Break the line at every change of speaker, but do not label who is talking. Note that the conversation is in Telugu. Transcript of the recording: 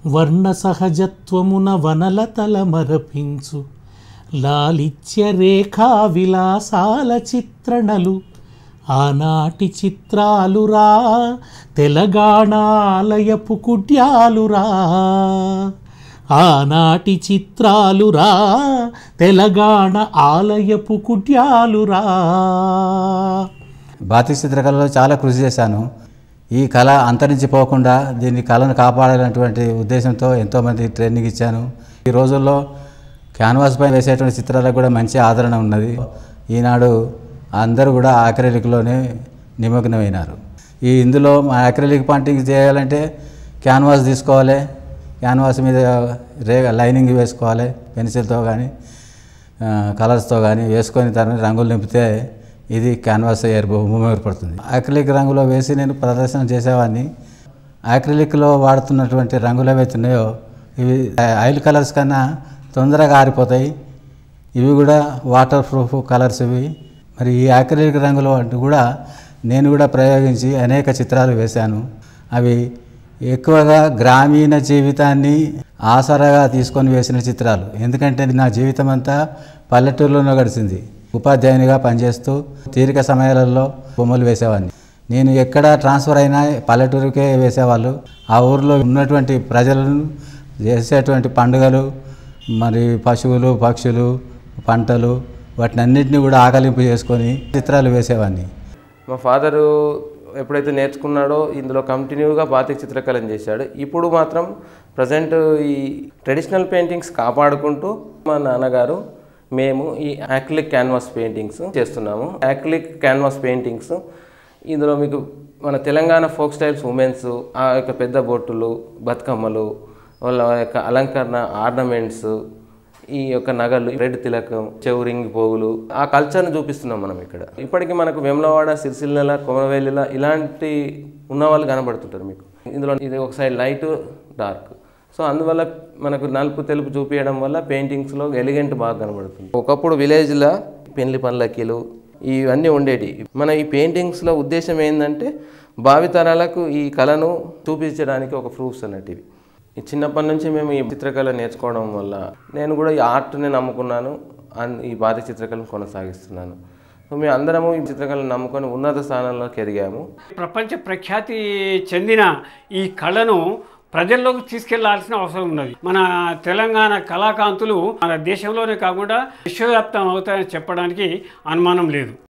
వర్ణ సహజత్వమున వనలతల మరపించు లాలిత్య రేఖా విలాసాల చిత్రణలు ఆనాటి చిత్రాలురా తెలంగాణాలయపు కుట్యాలురా ఆనాటి చిత్రాలురా తెలంగాణ ఆలయపు కుట్యాలురా
బాతిక చిత్రకళలో చాలా కృషి చేశాను ఈ కళ అంతరించిపోకుండా దీన్ని కళను కాపాడాలనేటువంటి ఉద్దేశంతో ఎంతోమంది ట్రైనింగ్ ఇచ్చాను ఈ రోజుల్లో క్యాన్వాస్ పై వేసేటువంటి చిత్రాలకు కూడా మంచి ఆదరణ ఉన్నది ఈనాడు అందరూ కూడా ఆక్రిలిక్లోనే నిమగ్నమైనారు ఈ ఇందులో మా ఆక్రిలిక్ పాయింటింగ్ చేయాలంటే క్యాన్వాస్ తీసుకోవాలి క్యాన్వాస్ మీద రే లైనింగ్ వేసుకోవాలి పెన్సిల్తో కానీ కలర్స్తో కానీ వేసుకొని దాన్ని రంగులు నింపితే ఇది క్యాన్వాస్ ఏర్ భూమి ఏర్పడుతుంది ఆక్రిలిక్ రంగులో వేసి నేను ప్రదర్శన చేసేవాడిని ఆక్రిలిక్లో వాడుతున్నటువంటి రంగులు ఏవైతే ఉన్నాయో ఇవి ఆయిల్ కలర్స్ కన్నా తొందరగా ఆరిపోతాయి ఇవి కూడా వాటర్ ప్రూఫ్ కలర్స్ ఇవి మరి ఈ ఆక్రిలిక్ రంగులు వంటి కూడా నేను కూడా ప్రయోగించి అనేక చిత్రాలు వేశాను అవి ఎక్కువగా గ్రామీణ జీవితాన్ని ఆసరాగా తీసుకొని వేసిన చిత్రాలు ఎందుకంటే నా జీవితం అంతా పల్లెటూరులోనే గడిచింది ఉపాధ్యాయునిగా పనిచేస్తూ తీరిక సమయాలలో బొమ్మలు వేసేవాడిని నేను ఎక్కడ ట్రాన్స్ఫర్ అయినా పల్లెటూరుకే వేసేవాళ్ళు ఆ ఊరిలో ఉన్నటువంటి ప్రజలను చేసేటువంటి పండుగలు మరి పశువులు పక్షులు పంటలు వాటిని అన్నింటినీ కూడా ఆకలింపు చేసుకొని చిత్రాలు వేసేవాడిని
మా ఫాదరు ఎప్పుడైతే నేర్చుకున్నాడో ఇందులో కంటిన్యూగా బాతిక చిత్రకళను చేశాడు ఇప్పుడు మాత్రం ప్రజెంట్ ఈ ట్రెడిషనల్ పెయింటింగ్స్ కాపాడుకుంటూ మా నాన్నగారు మేము ఈ యాక్లిక్ క్యాన్వాస్ పెయింటింగ్స్ చేస్తున్నాము యాక్లిక్ క్యాన్వాస్ పెయింటింగ్స్ ఇందులో మీకు మన తెలంగాణ ఫోక్ స్టైల్స్ ఉమెన్స్ ఆ యొక్క పెద్ద బొట్టులు బతుకమ్మలు వాళ్ళ యొక్క అలంకరణ ఆర్నమెంట్స్ ఈ యొక్క నగలు రెడ్ తిలకం చెవురింగి పోగులు ఆ కల్చర్ని చూపిస్తున్నాం మనం ఇక్కడ ఇప్పటికీ మనకు వెమ్లవాడ సిరిసిల్ల కొమరవేలిల ఇలాంటి ఉన్న వాళ్ళు కనబడుతుంటారు మీకు ఇందులో ఇది ఒక సైడ్ లైట్ డార్క్ సో అందువల్ల మనకు నలుపు తెలుపు చూపించడం వల్ల పెయింటింగ్స్లో ఎలిగెంట్ బాగా కనబడుతుంది ఒకప్పుడు విలేజ్లో పెళ్లి పనులకిలు ఇవన్నీ ఉండేటి మన ఈ పెయింటింగ్స్లో ఉద్దేశం ఏంటంటే భావితరాలకు ఈ కళను చూపించడానికి ఒక ప్రూఫ్స్ అన్నట్టు ఇవి ఈ చిన్నప్పటి నుంచి మేము ఈ చిత్రకళ నేర్చుకోవడం వల్ల నేను కూడా ఈ ఆర్ట్ని నమ్ముకున్నాను అండ్ ఈ బాధ చిత్రకళను కొనసాగిస్తున్నాను సో మేము అందరము ఈ చిత్రకళను నమ్ముకొని ఉన్నత స్థానంలోకి ఎదిగాము
ప్రపంచ ప్రఖ్యాతి చెందిన ఈ కళను ప్రజల్లోకి తీసుకెళ్లాల్సిన అవసరం ఉన్నది మన తెలంగాణ కళాకాంతులు మన దేశంలోనే కాకుండా విశ్వవ్యాప్తం అవుతాయని చెప్పడానికి అనుమానం లేదు